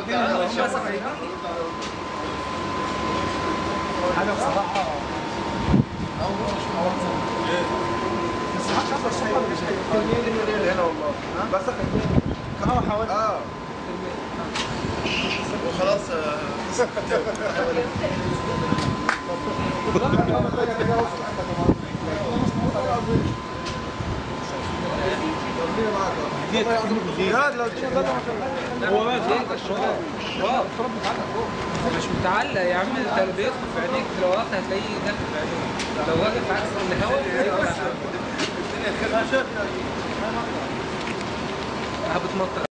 حاجه بصراحه بس ما حدش الصبح مش هنا والله بس اه حوالي اه وخلاص لا لو تشغل هو بقى فين الشراب الشراب مش متعلق يا عم انت اللي بيدخل في عينيك لو وقت هتلاقيه داخل في عينيك لو واقف عكس الهواء هيبقى بتمطر